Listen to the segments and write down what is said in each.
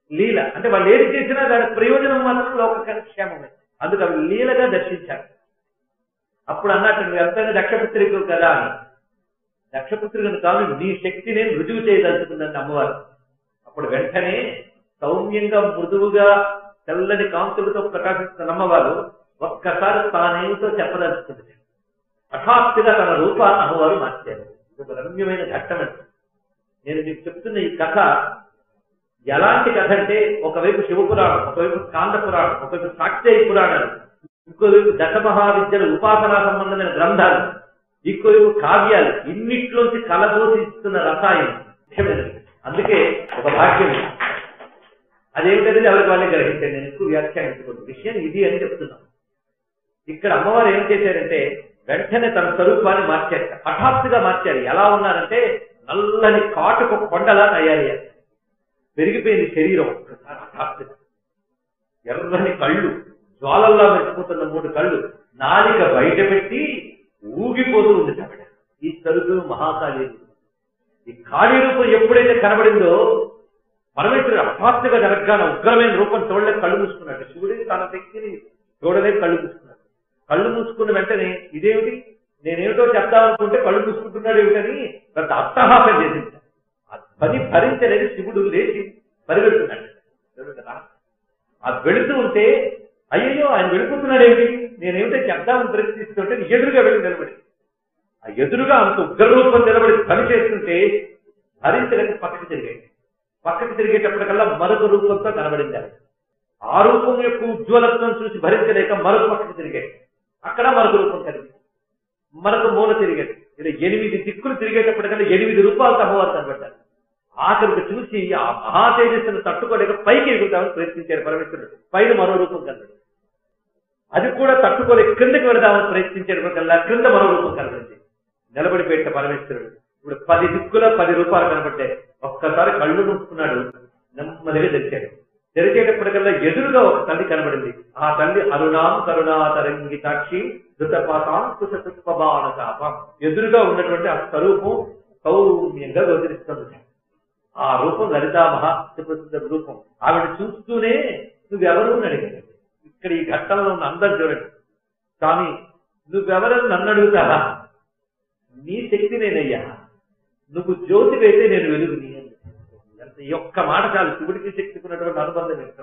లీల అంటే వాళ్ళు ఏది చేసినా దాని ప్రయోజనం మాత్రం లోక క్షేమమే అందుకు అవి లీలగా దర్శించారు అప్పుడు అన్నట్టు నువ్వు ఎంతైనా దక్షపుత్రికలు కదా అని దక్షపుత్రికను కాదు నీ శక్తి నేను రుజువు చేయదలుచుకుందని అమ్మవారు అప్పుడు వెంటనే సౌమ్యంగా మృదువుగా తెల్లని కాంతులతో ప్రకాశిస్తున్న అమ్మవారు ఒక్కసారి తానేమిటో చెప్పదలుచుకుంది హఠాత్తుగా తన రూపాన్ని అమ్మవారు మార్చారు ఇది ఒక రమ్యమైన ఘట్టం అండి నేను మీకు చెప్తున్న ఈ కథ ఎలాంటి కథ అంటే ఒకవైపు శివపురాణం ఒకవైపు స్కాంద పురాణం ఒకవైపు సాక్తేయ పురాణాలు ఇంకోవైపు దశమహావిద్యల ఉపాసనా సంబంధమైన గ్రంథాలు ఇంకోవైపు కావ్యాలు ఇన్నిట్లోంచి కలబోసిస్తున్న రసాయనం ముఖ్యమైనది అందుకే ఒక భాగ్యం అదేమిటనేది ఎవరికి వాళ్ళే గ్రహించండి నేను ఎక్కువ వ్యాఖ్యానించకూడదు విషయం ఇది అని చెప్తున్నాను ఇక్కడ అమ్మవారు ఏం చేశారంటే వెంటనే తన స్వరూపాన్ని మార్చారు హఠాత్తుగా మార్చారు ఎలా ఉన్నారంటే నల్లని కాటుకు కొండలా తయారయ్యారు పెరిగిపోయింది శరీరం ఒక్కసారి హఠాత్తుగా ఎర్రని కళ్ళు జ్వాలల్లా మెరిసిపోతున్న మూడు కళ్ళు నాలిక బయట పెట్టి ఊగిపోతూ ఉంది ఆవిడ ఈ తరుపు మహాకాళీ రూపం. ఈ కాళీ రూపం ఎప్పుడైతే కనబడిందో పరమేశ్వరుడు హఠాత్తుగా జరగగానే ఉగ్రమైన రూపం చూడలేక కళ్ళు మూసుకున్నాడు శివుడే తన శక్తిని చూడలేక కళ్ళు మూసుకున్నాడు కళ్ళు మూసుకున్న వెంటనే ఇదేమిటి నేనేమిటో చెప్దామనుకుంటే కళ్ళు మూసుకుంటున్నాడు ఏమిటని పెద్ద అట్టహాసం చేసింది ఆ పని భరించలేదు శివుడు లేచి పరిగెడుతున్నాడు చూడు కదా ఆ వెళుతూ ఉంటే అయ్యో ఆయన వెళ్ళిపోతున్నాడు ఏమిటి నేనేమిటో చెప్దామని ప్రయత్నిస్తుంటే ఎదురుగా వెళ్ళి నిలబడి ఆ ఎదురుగా అంత ఉగ్రరూపం నిలబడి పని చేస్తుంటే భరించలేక పక్కకి తిరిగాడు పక్కకి తిరిగేటప్పటికల్లా మరొక రూపంతో కనబడింది ఆవిడ. ఆ రూపం యొక్క ఉజ్వలత్వం చూసి భరించలేక మరొక పక్కకి తిరిగాడు అక్కడ మరొక రూపం కలిగింది మరొక మూల తిరిగాడు ఇలా ఎనిమిది దిక్కులు తిరిగేటప్పటికల్లా ఎనిమిది రూపాయలు అమ్మవారు కనబడ్డారు ఆఖరికి చూసి ఆ మహా తేజస్సును తట్టుకోలేక పైకి ఎగురుతామని ప్రయత్నించారు పరమేశ్వరుడు పైన మరో రూపం కనబడింది అది కూడా తట్టుకోలేక క్రిందకి వెళదామని ప్రయత్నించేటప్పటికల్లా క్రింద మరో రూపం కనబడింది నిలబడి పెట్ట పరమేశ్వరుడు ఇప్పుడు పది దిక్కుల పది రూపాయలు కనబడ్డాయి ఒక్కసారి కళ్ళు మూసుకున్నాడు నెమ్మదిగా తెరిచాడు తెరిచేటప్పటికల్లా ఎదురుగా ఒక తల్లి కనబడింది ఆ తల్లి అరుణాం కరుణా తరంగి సాక్షి ధృతపాతాం కుశపుష్పబాణ శాపం ఎదురుగా ఉన్నటువంటి ఆ స్వరూపం సౌమ్యంగా గోచరిస్తుంది ఆ రూపం లలితా మహాత్మ రూపం ఆవిడ చూస్తూనే నువ్వెవరు అని అడిగాడు ఇక్కడ ఈ ఘట్టంలో ఉన్న అందరు చూడండి స్వామి నువ్వెవరని నన్ను అడుగుతావా నీ శక్తి నేనయ్యా నువ్వు జ్యోతివైతే నేను వెలుగుని అని. ఎంత ఈ ఒక్క మాట చాలు శివుడికి శక్తికి ఉన్నటువంటి అనుబంధం ఎంత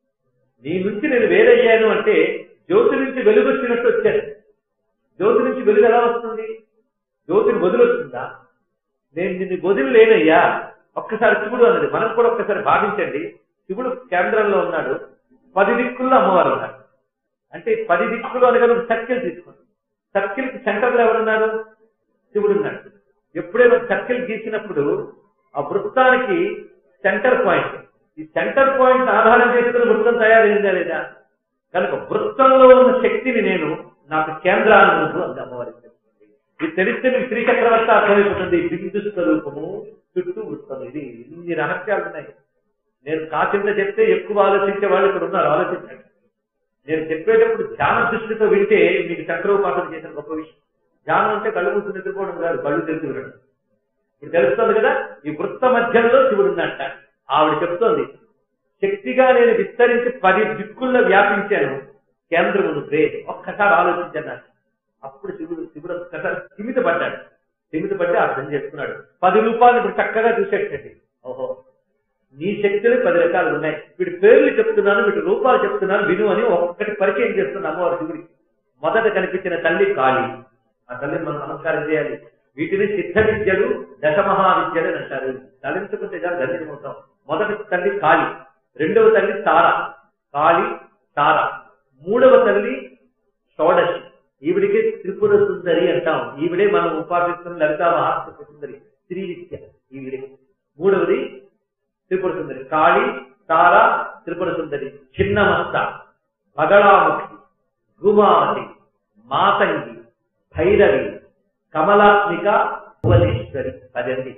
నీ నుంచి నేను వేరయ్యాను అంటే జ్యోతి నుంచి వెలుగు వచ్చినట్టు వచ్చాను జ్యోతి నుంచి వెలుగు ఎలా వస్తుంది జ్యోతిని వదిలొస్తుందా నేను నిన్ను వదిలి లేనయ్యా ఒక్కసారి శివుడు అన్నది మనం కూడా ఒక్కసారి భావించండి శివుడు కేంద్రంలో ఉన్నాడు పది దిక్కుల్లో అమ్మవారు ఉన్నారు అంటే పది దిక్కులు అనగా నువ్వు సర్కిల్ తీసుకోండి సర్కిల్ కి సెంటర్లో ఎవరున్నారు శివుడు ఉన్నాడు ఎప్పుడైనా సర్కిల్ గీసినప్పుడు ఆ వృత్తానికి సెంటర్ పాయింట్ ఈ సెంటర్ పాయింట్ ఆధారం చేసుకుని వృత్తం తయారైందా లేదా కనుక వృత్తంలో ఉన్న శక్తిని నేను నాకు కేంద్రాన్ని నువ్వు అంది అమ్మవారి ఇది తెలిస్తే మీకు శ్రీ చక్రవర్తి అర్థమైపోతుంది బిందు స్వరూపము చుట్టూ వృత్తం ఇది ఇన్ని రహస్యాలు ఉన్నాయి నేను కాకింద చెప్తే ఎక్కువ ఆలోచించే వాళ్ళు ఇక్కడ ఉన్నారు ఆలోచించండి నేను చెప్పేటప్పుడు ధ్యాన దృష్టితో వింటే మీకు చక్రోపాసన చేసిన గొప్ప విషయం ధ్యానం అంటే కళ్ళు మూసి నిద్రపోవడం కాదు కళ్ళు తెలిసి వినడం ఇప్పుడు తెలుస్తుంది కదా ఈ వృత్త మధ్యంలో శివుడు ఉన్నట్ట ఆవిడ చెప్తోంది శక్తిగా నేను విస్తరించి పది దిక్కుల్లో వ్యాపించాను కేంద్రము నువ్వే ఒక్కసారి ఆలోచించాను అప్పుడు శివుడు శివుడు ఒక్కసారి స్థిమిత పడ్డాడు స్థిమిత పట్టి అర్థం చేసుకున్నాడు పది రూపాయలు ఇప్పుడు చక్కగా చూసేటండి ఓహో నీ శక్తులు పది రకాలు ఉన్నాయి వీటి పేర్లు చెప్తున్నాను వీటి రూపాలు చెప్తున్నాను విను అని ఒక్కటి పరిచయం చేస్తున్న అమ్మవారు శివుడికి మొదట కనిపించిన తల్లి కాళి ఆ తల్లిని మనం నమస్కారం చేయాలి వీటిని సిద్ధ విద్యలు దశమహా విద్యలు అని అంటారు తలించుకుంటే చాలు ధన్యమవుతాం మొదటి తల్లి కాళి రెండవ తల్లి తార కాళి తార మూడవ తల్లి షోడశి ఈవిడికి త్రిపుర సుందరి అంటాం ఈవిడే మనం ఉపాసిస్తున్న లలితా మహాత్మ సుందరి శ్రీ విద్య ఈవిడే మూడవది త్రిపుర సుందరి కాళి తార త్రిపుర సుందరి చిన్నమస్త పగళాముఖి గుమావతి మాతంగి భైరవి కమలాత్మిక భువనేశ్వరి అదండి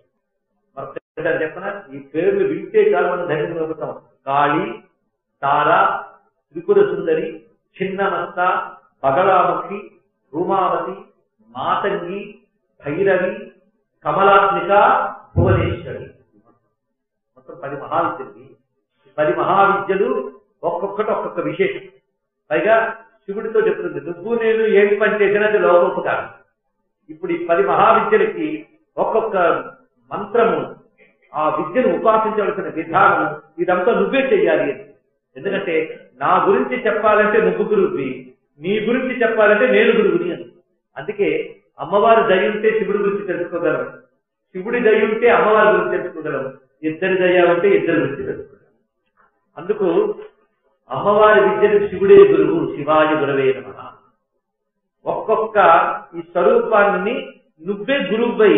మరొకసారి చెప్పనా ఈ పేర్లు వింటే చాలు మనం ధైర్యం అవుతాం కాళి తార త్రిపుర సుందరి చిన్నమస్త పగళాముఖి రూమావతి మాతంగి భైరవి కమలాత్మిక భువనేశ్వరి మొత్తం పది మహాలు తిరిగి పది మహావిద్యలు ఒక్కొక్కటి ఒక్కొక్క విశేషం పైగా శివుడితో చెప్తుంది నువ్వు నేను ఏమి పని చేసినా అది లోకోపకారం ఇప్పుడు ఈ పది మహావిద్యలకి ఒక్కొక్క మంత్రము ఆ విద్యను ఉపాసించవలసిన విధానము ఇదంతా నువ్వే చెయ్యాలి అని ఎందుకంటే నా గురించి చెప్పాలంటే నువ్వు గురువువి నీ గురించి చెప్పాలంటే నేను గురువుని అని అందుకే అమ్మవారి దయ ఉంటే శివుడి గురించి తెలుసుకోగలం శివుడి దయ ఉంటే అమ్మవారి గురించి తెలుసుకోగలం ఇద్దరి దయ ఉంటే ఇద్దరి గురించి తెలుసుకోగలం అందుకు అమ్మవారి విద్యకు శివుడే గురువు శివాయ గురవే నమ ఒక్కొక్క ఈ స్వరూపాన్ని నువ్వే గురువుపై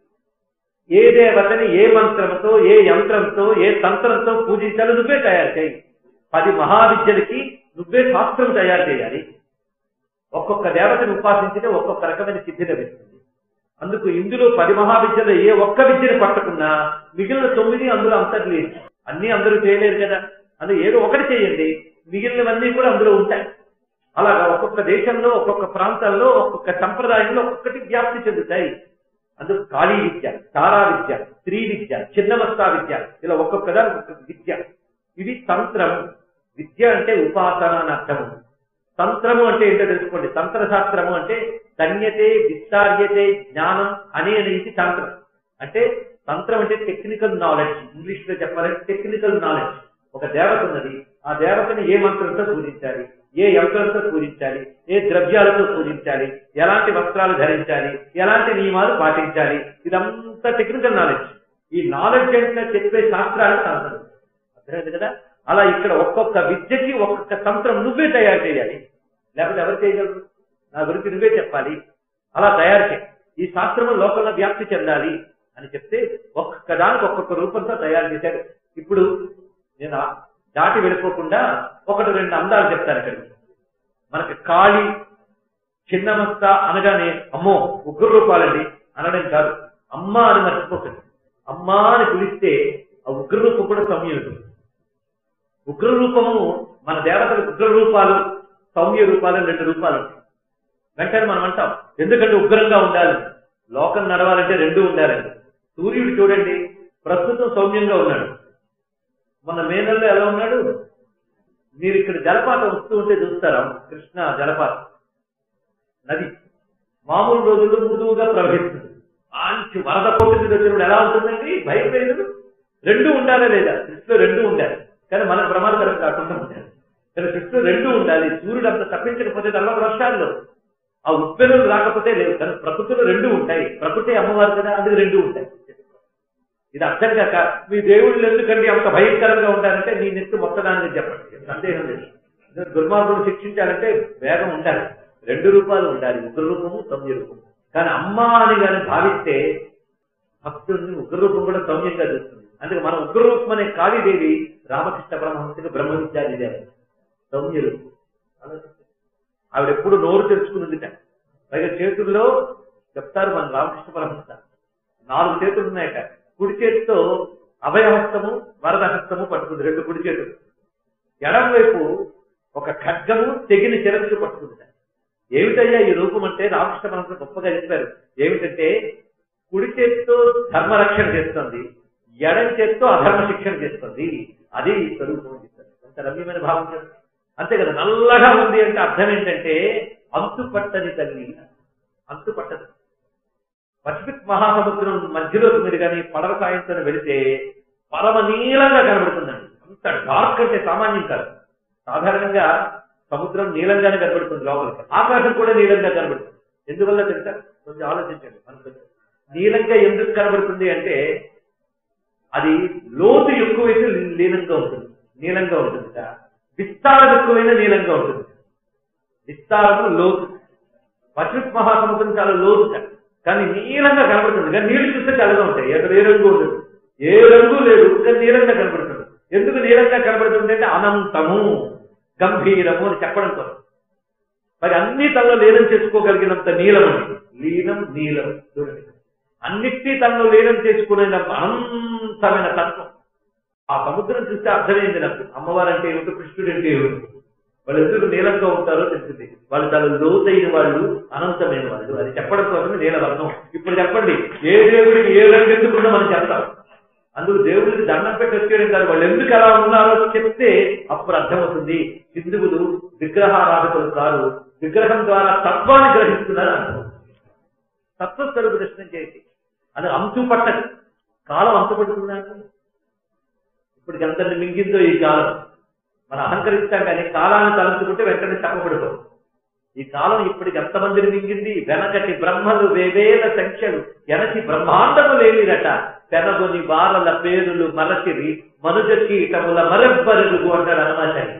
ఏ దేవతని ఏ మంత్రంతో ఏ యంత్రంతో ఏ తంత్రంతో పూజించాలో నువ్వే తయారు చేయి పది మహావిద్యలకి నువ్వే శాస్త్రం తయారు చేయాలి ఒక్కొక్క దేవతని ఉపాసించితే ఒక్కొక్క రకమైన సిద్ధి లభిస్తుంది అందుకు ఇందులో పది మహావిద్యలో ఏ ఒక్క విద్యను పట్టకున్నా మిగిలిన తొమ్మిది అందులో అంతర్లేదు అన్ని అందరూ చేయలేరు కదా అందులో ఏదో ఒకటి చేయండి మిగిలినవన్నీ కూడా అందులో ఉంటాయి అలాగా ఒక్కొక్క దేశంలో ఒక్కొక్క ప్రాంతాల్లో ఒక్కొక్క సంప్రదాయంలో ఒక్కొక్కటి వ్యాప్తి చెందుతాయి అందుకు కాళీ విద్య తారా విద్య స్త్రీ విద్య చిన్నమస్తా విద్య ఇలా ఒక్కొక్క దాని ఒక్కొక్క విద్య ఇది తంత్రం విద్య అంటే ఉపాసన అని అర్థము తంత్రము అంటే ఏంటో తెలుసుకోండి తంత్ర శాస్త్రము అంటే ధన్యతే విస్తార్యతే జ్ఞానం అనే అనేది తంత్రం అంటే తంత్రం అంటే టెక్నికల్ నాలెడ్జ్ ఇంగ్లీష్ లో చెప్పాలంటే టెక్నికల్ నాలెడ్జ్ ఒక దేవత ఉన్నది ఆ దేవతని ఏ మంత్రంతో పూజించాలి ఏ యంత్రంతో పూజించాలి ఏ ద్రవ్యాలతో పూజించాలి ఎలాంటి వస్త్రాలు ధరించాలి ఎలాంటి నియమాలు పాటించాలి ఇదంతా టెక్నికల్ నాలెడ్జ్ ఈ నాలెడ్జ్ అంటే చెప్పే శాస్త్రాలు తంత్రం అర్థమైంది కదా అలా ఇక్కడ ఒక్కొక్క విద్యకి ఒక్కొక్క తంత్రం నువ్వే తయారు చేయాలి లేకపోతే ఎవరు చేయగలరు నా గురించి నువ్వే చెప్పాలి అలా తయారు చేయి ఈ శాస్త్రము లోకంలో వ్యాప్తి చెందాలి అని చెప్తే ఒక్కొక్క దానికి ఒక్కొక్క రూపంతో తయారు చేశారు ఇప్పుడు నేను ఆ దాటి వెళ్ళిపోకుండా ఒకటి రెండు అందాలు చెప్తాను ఇక్కడ మనకి కాళి చిన్నమస్త అనగానే అమ్మో ఉగ్ర రూపాలండి అనడం కాదు అమ్మ అని మర్చిపోకండి అమ్మ అని పిలిస్తే ఆ ఉగ్ర రూపం కూడా సంయోగం ఉగ్ర రూపము మన దేవతల ఉగ్ర రూపాలు సౌమ్య రూపాలు అని రెండు రూపాలు ఉంటాయి వెంటనే మనం అంటాం ఎందుకంటే ఉగ్రంగా ఉండాలి లోకం నడవాలంటే రెండు ఉండాలండి సూర్యుడు చూడండి ప్రస్తుతం సౌమ్యంగా ఉన్నాడు మన మే నెలలో ఎలా ఉన్నాడు మీరు ఇక్కడ జలపాతం వస్తూ ఉంటే చూస్తారా కృష్ణ జలపాతం నది మామూలు రోజుల్లో మృదువుగా ప్రవహిస్తుంది మంచి వరద పోటీ మీద వచ్చినప్పుడు ఎలా ఉంటుందండి భయం లేదు రెండు ఉండాలా లేదా సృష్టిలో రెండు ఉండాలి కానీ మనకు ప్రమాదకరం కాకుండా ఉండాలి కానీ సృష్టిలో రెండు ఉండాలి సూర్యుడు అంత తప్పించకపోతే తర్వాత వర్షాల్లో ఆ ఉప్పెనులు రాకపోతే లేవు కానీ ప్రకృతిలో రెండు ఉంటాయి ప్రకృతి అమ్మవారు కదా అందుకు రెండు ఉంటాయి ఇది అర్థం కాక మీ దేవుళ్ళు ఎందుకండి అంత భయంకరంగా ఉంటారంటే నీ నెత్తి మొత్తడాన్ని చెప్పండి సందేహం లేదు దుర్మార్గుడు శిక్షించాలంటే వేగం ఉండాలి రెండు రూపాలు ఉండాలి ఉగ్ర రూపము సౌమ్య రూపము కానీ అమ్మ అని కానీ భావిస్తే భక్తుడిని ఉగ్ర రూపం కూడా సౌమ్యంగా చూస్తుంది అందుకే మన ఉగ్ర రూపం అనే కాళీదేవి రామకృష్ణ బ్రహ్మహంసకి బ్రహ్మ విద్యాది దేవి సౌమ్య రూపం ఆవిడ ఎప్పుడు నోరు తెరుచుకున్నదిట పైగా చేతుల్లో చెప్తారు మన రామకృష్ణ పరమహంస నాలుగు చేతులు ఉన్నాయట కుడి చేతితో అభయహస్తము వరదహస్తము పట్టుకుంది రెండు కుడి చేతులు ఎడం వైపు ఒక ఖడ్గము తెగిన చిరస్సు పట్టుకుంది ఏమిటయ్యా ఈ రూపం అంటే రామకృష్ణ పరమహంస గొప్పగా చెప్పారు ఏమిటంటే కుడి చేతితో ధర్మరక్షణ చేస్తుంది ఎడం చేతితో అధర్మ శిక్షణ చేస్తుంది అది ఈ స్వరూపం అని చెప్పారు ఎంత రమ్యమైన భావం కదా అంతే కదా నల్లగా ఉంది అంటే అర్థం ఏంటంటే అంతు పట్టని తల్లి అంతు పట్టదు పసిఫిక్ మహాసముద్రం మధ్యలోకి మీరు కానీ పడవ సాయంతో వెళితే పరమ నీలంగా కనబడుతుందండి అంత డార్క్ అంటే సామాన్యం కాదు సాధారణంగా సముద్రం నీలంగానే కనబడుతుంది లోపలికి ఆకాశం కూడా నీలంగా కనబడుతుంది ఎందువల్ల తెలుసా కొంచెం ఆలోచించండి మనకు నీలంగా ఎందుకు కనబడుతుంది అంటే అది లోతు ఎక్కువైతే లీనంగా ఉంటుంది నీలంగా ఉంటుంది విస్తారం ఎక్కువైన నీలంగా ఉంటుంది విస్తారము లోతు పసిఫిక్ మహాసముద్రం చాలా లోతు కానీ నీలంగా కనబడుతుంది కానీ నీళ్లు చూస్తే చల్లగా ఉంటాయి అక్కడ ఏ రంగు ఉండదు ఏ రంగు లేదు కానీ నీలంగా కనబడుతుంది ఎందుకు నీలంగా కనబడుతుంది అంటే అనంతము గంభీరము అని చెప్పడం కోసం మరి అన్ని తనలో లీనం చేసుకోగలిగినంత నీలం అండి లీనం నీలం చూడండి అన్నిటి తనలో లీనం చేసుకునేంత అనంతమైన తత్వం ఆ సముద్రం చూస్తే అర్థమైంది నాకు అమ్మవారు అంటే ఏమిటో కృష్ణుడు అంటే ఏమిటి వాళ్ళు ఎందుకు నీలంగా ఉంటారో తెలిసింది వాళ్ళు చాలా లోతైన వాళ్ళు అనంతమైన వాళ్ళు అది చెప్పడం కోసమే నీలవర్ణం ఇప్పుడు చెప్పండి ఏ దేవుడికి ఏ రంగు ఎందుకుందో మనం చెప్తాం అందుకు దేవుడికి దండం పెట్టి వచ్చేయడం కాదు వాళ్ళు ఎందుకు ఎలా ఉన్నారో చెప్తే అప్పుడు అర్థమవుతుంది హిందువులు విగ్రహారాధకులు కాదు విగ్రహం ద్వారా తత్వాన్ని గ్రహిస్తున్నారు అర్థం తత్వస్వరూప దర్శనం చేసి అది అంతు పట్టదు కాలం అంతు పడుతున్నాను ఇప్పటికి ఎంతని మింగిందో ఈ కాలం మనం అహంకరిస్తాం కానీ కాలాన్ని తలంచుకుంటే వెంటనే చెప్పబడుకో ఈ కాలం ఇప్పటికి ఎంతమందిని మింగింది వెనకటి బ్రహ్మలు వేవేల సంఖ్యలు ఎనటి బ్రహ్మాండము లేనిరట తెనగొని బాలల పేరులు మరచిరి మనుజ కీటముల మరెవ్వరుగు అంటాడు హనుమాచార్య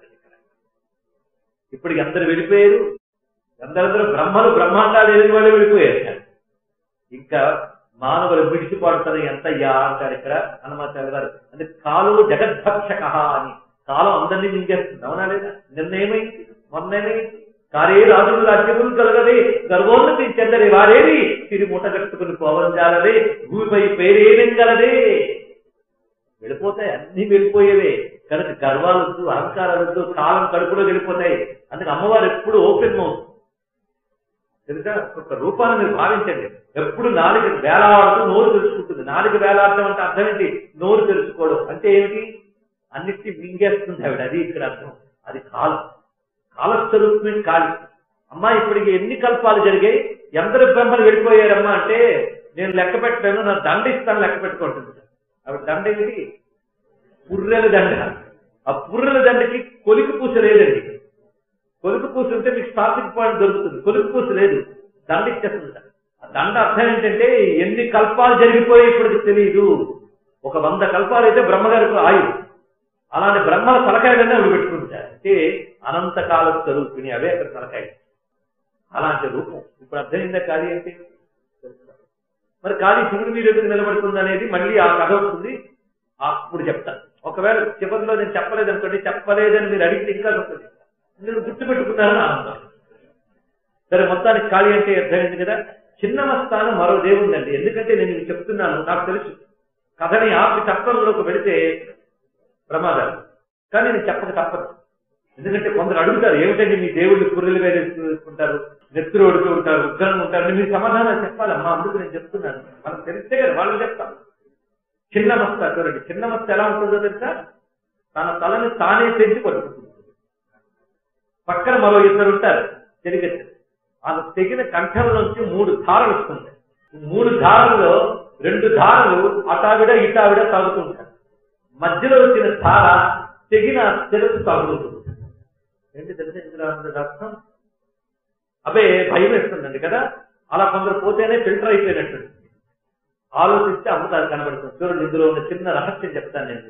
ఇప్పటికి అందరు వెళ్ళిపోయారు అందరందరూ బ్రహ్మలు బ్రహ్మాండాలు లేని వాళ్ళు వెళ్ళిపోయారు ఇంకా మానవులు విడిచిపడుతుంది ఎంతయ్యా అంటారు ఇక్కడ హనుమాచార్య గారు అంటే కాలు జగద్భక్షక అని కాలం అందరినీ మింగేస్తుంది అవునా లేదా నిన్నేమైంది మొన్నేమైంది కారే రాజులు రాజ్యములు కలగదే గర్వోన్నతి చెందరే వారేవి తిరి మూట కట్టుకుని పోవడం జాలదే భూమిపై పేరేమేం గలదే వెళ్ళిపోతాయి అన్ని వెళ్ళిపోయేవే కనుక గర్వాలొద్దు అహంకారాలొద్దు కాలం కడుపులో వెళ్ళిపోతాయి అందుకే అమ్మవారు ఎప్పుడు ఓపెన్ మౌత్ తెలుసా ఒక రూపాన్ని మీరు భావించండి ఎప్పుడు నాలుగు వేలాడుతూ నోరు తెలుసుకుంటుంది నాలుగు వేలాడటం అంటే అర్థం ఏంటి నోరు తెలుసుకోవడం అంటే ఏమిటి అన్నిటినీ మింగేస్తుంది ఆవిడ అది ఇక్కడ అర్థం అది కాలం కాలస్వరూపమే కాలి అమ్మా ఇప్పటికి ఎన్ని కల్పాలు జరిగాయి ఎందరు బ్రహ్మలు వెళ్ళిపోయారమ్మా అంటే నేను లెక్క పెట్టాను నా దండ ఇస్తాను లెక్క పెట్టుకుంటుంది ఆవిడ దండ ఏమిటి పుర్రెల దండ ఆ పుర్రెల దండకి కొలికి పూస లేదండి కొలుకు పూస ఉంటే మీకు స్టార్టింగ్ పాయింట్ దొరుకుతుంది కొలుకు పూస లేదు దండ ఇచ్చేస్తుంది ఆ దండ అర్థం ఏంటంటే ఎన్ని కల్పాలు జరిగిపోయి ఇప్పటికి తెలియదు ఒక వంద కల్పాలు అయితే బ్రహ్మగారికి ఆయువు అలాంటి బ్రహ్మల తలకాయలన్నీ అవి పెట్టుకుంటారు అంటే అనంతకాల స్వరూపిణి అవే అక్కడ తలకాయ అలాంటి రూపం ఇప్పుడు అర్థమైందా కాళీ అంటే మరి కాళీ శివుడి మీద ఎందుకు నిలబడుతుంది అనేది మళ్ళీ ఆ కథ వస్తుంది అప్పుడు చెప్తాను ఒకవేళ చివరిలో నేను చెప్పలేదు అనుకోండి చెప్పలేదని మీరు అడిగితే ఇంకా వస్తుంది నేను గుర్తుపెట్టుకున్నారని ఆనందం సరే మొత్తానికి ఖాళీ అంటే అర్థమైంది కదా చిన్న మస్తాను మరో దేవుందండి ఎందుకంటే నేను ఇది చెప్తున్నాను నాకు తెలుసు కథని ఆపి చట్టంలోకి వెళితే ప్రమాదాలు కానీ నేను చెప్పక తప్పదు ఎందుకంటే కొందరు అడుగుతారు ఏమిటండి మీ దేవుళ్ళు కుర్రెలు వేసుకుంటారు నెత్తురు ఒడుతూ ఉంటారు ఉగ్రంగా ఉంటారు మీరు సమాధానం చెప్పాలమ్మా అందుకు నేను చెప్తున్నాను మనకు తెలిస్తే కదా వాళ్ళు చెప్తాం చిన్న మస్త చూడండి చిన్న మస్త ఎలా ఉంటుందో తెలుసా తన తలని తానే తెంచి పట్టుకుంటుంది పక్కన మరో ఇద్దరు ఉంటారు తెలిగెత్తి ఆ తెగిన కంఠం నుంచి మూడు ధారలు వస్తుంది మూడు ధారల్లో రెండు ధారలు అటావిడ ఇటావిడ తాగుతుంటారు మధ్యలో వచ్చిన ధార తెగిన తెలుసు తాగుతుంది ఏంటి తెలిసి ఇందులో ఉన్నది అర్థం అబే భయం వేస్తుందండి కదా అలా కొందరు పోతేనే ఫిల్టర్ అయిపోయినట్టు ఆలోచిస్తే అమృతాలు కనబడుతుంది చూడండి ఇందులో ఉన్న చిన్న రహస్యం చెప్తాను నేను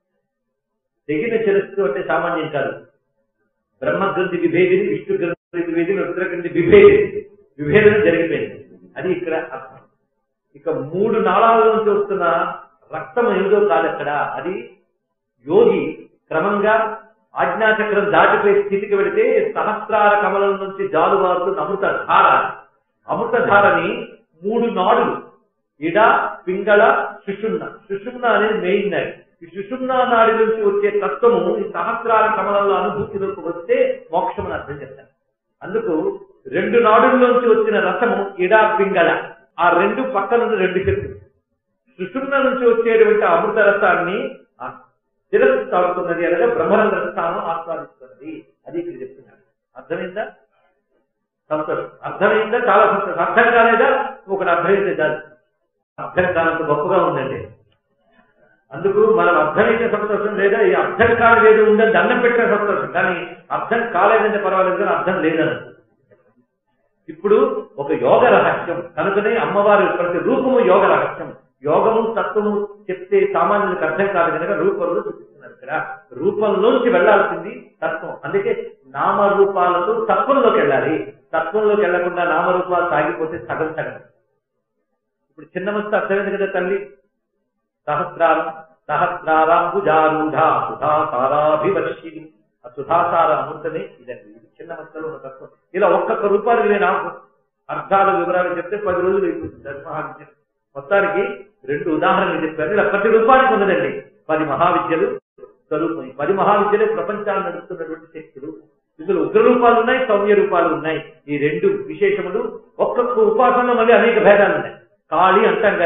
తెగిన చెరుస్తూ అంటే సామాన్యం కాదు బ్రహ్మగ్రంథి విభేదిని విష్ణు గ్రంథి విభేదిని రుద్రగ్రంథి విభేది విభేదన జరిగిపోయింది అది ఇక్కడ అర్థం ఇక మూడు నాళాల నుంచి వస్తున్న రక్తం ఏదో కాదు అక్కడ అది యోగి క్రమంగా ఆజ్ఞాచక్రం దాటిపోయే స్థితికి వెళితే సహస్రార కమలం నుంచి జాలువారుతున్న అమృత ధార అమృత ధారని మూడు నాడులు ఇడ పింగళ సుషుమ్న సుషుమ్న అనేది మెయిన్ నాడి ఈ సుషుమ్న నాడి నుంచి వచ్చే తత్వము ఈ సహస్రార కమలంలో అనుభూతిలోకి వస్తే మోక్షం అని అర్థం చెప్తాను అందుకు రెండు నాడుల్లోంచి వచ్చిన రసము ఇడా పింగళ ఆ రెండు పక్కనున్న రెండు శక్తులు సుషుమ్న నుంచి వచ్చేటువంటి అమృత రసాన్ని ఆ శిరస్సు తాగుతున్నది అనగా బ్రహ్మరంధ్ర స్థానం ఆస్వాదిస్తున్నది అది ఇక్కడ చెప్తున్నాడు అర్థమైందా సంతోషం అర్థమైందా చాలా సంతోషం అర్థం కాలేదా ఒకటి అర్థమైతే చాలు అర్థం కానంత గొప్పగా ఉందండి అందుకు మనం అర్థమైతే సంతోషం లేదా ఈ అర్థం కాలేదు ఉందని దండం పెట్టిన సంతోషం కానీ అర్థం కాలేదంటే పర్వాలేదు కానీ అర్థం లేదని ఇప్పుడు ఒక యోగ రహస్యం కనుకనే అమ్మవారి ప్రతి రూపము యోగ రహస్యం యోగము తత్వము చెప్తే సామాన్యులకు అర్థం కాదు కనుక రూపంలో చూపిస్తున్నారు ఇక్కడ రూపంలోంచి వెళ్లాల్సింది తత్వం అందుకే నామరూపాలతో తత్వంలోకి వెళ్ళాలి తత్వంలోకి వెళ్లకుండా నామరూపాలు సాగిపోతే సగం సగం ఇప్పుడు చిన్న మస్తు అర్థమైంది కదా తల్లి సహస్రారం సహస్రారాంబుజారూఢ సుధాసారాభివర్షిని ఆ సుధాసార అమృతమే ఇదండి ఇది చిన్న మస్తలో ఉన్న తత్వం ఇలా ఒక్కొక్క రూపాయలు నేను అర్థాల వివరాలు చెప్తే పది రోజులు అయిపోతుంది దశమహావిద్య మొత్తానికి రెండు ఉదాహరణలు చెప్పారు ఇలా ప్రతి రూపానికి ఉన్నదండి పది మహావిద్యలు స్వరూపం ఈ పది మహావిద్యలే ప్రపంచాన్ని నడుస్తున్నటువంటి శక్తులు ఇందులో ఉగ్ర రూపాలు ఉన్నాయి సౌమ్య రూపాలు ఉన్నాయి ఈ రెండు విశేషములు ఒక్కొక్క ఉపాసనలో మళ్ళీ అనేక భేదాలు ఉన్నాయి కాళి అంటాం కానీ